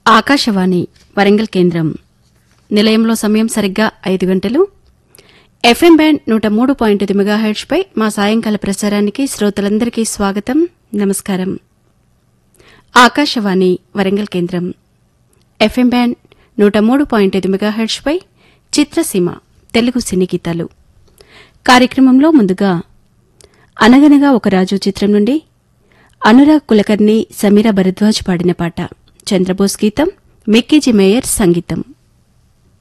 ఆకాశవాణి వరంగల్ కేంద్రం నిలయంలో సమయం సరిగ్గా ఐదు గంటలు ఎఫ్ఎం బ్యాండ్ నూట మూడు పాయింట్ ఐదు మెగాహెర్ట్స్పై మా సాయంకాల ప్రసారానికి శ్రోతలందరికీ స్వాగతం నమస్కారం ఆకాశవాణి వరంగల్ కేంద్రం ఎఫ్ఎం బ్యాండ్ నూట మూడు పాయింట్ ఐదు మెగాహెర్ట్స్పై చిత్రసీమ తెలుగు సినీ గీతాలు కార్యక్రమంలో ముందుగా అనగనగా ఒక రాజు చిత్రం నుండి అనురాగ్ కులకర్ణి సమీర భరద్వాజ్ పాడిన పాట చంద్రబోస్ గీతం మిక్కీజీ మేయర్ సంగీతం